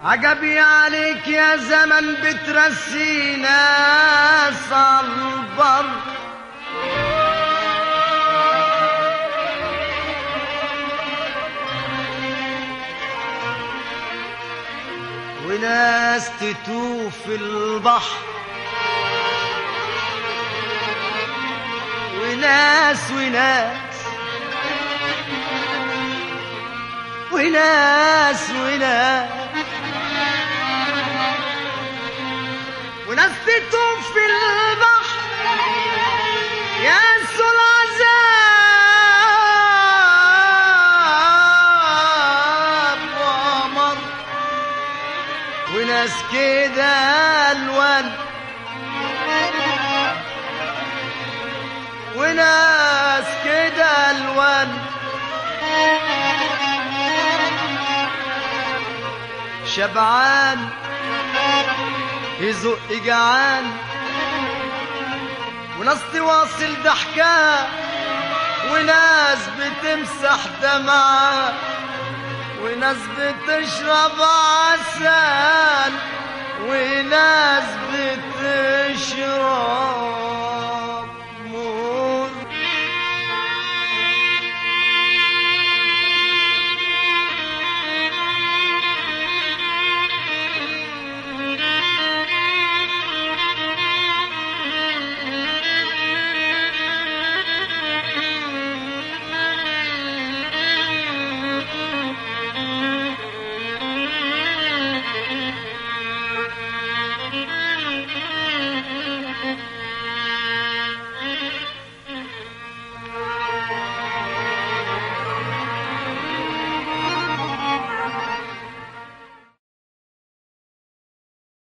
عجبي عليك يا زمن بترسي ناس عالبر وناس تتوه في البحر وناس وناس وناس وناس وناس تتوه في البحر ينسوا العذاب ومر وناس كده الوان وناس كده الوان شبعان يزق جعان وناس تواصل ضحكاه وناس بتمسح دمعة وناس بتشرب عسل وناس بتشرب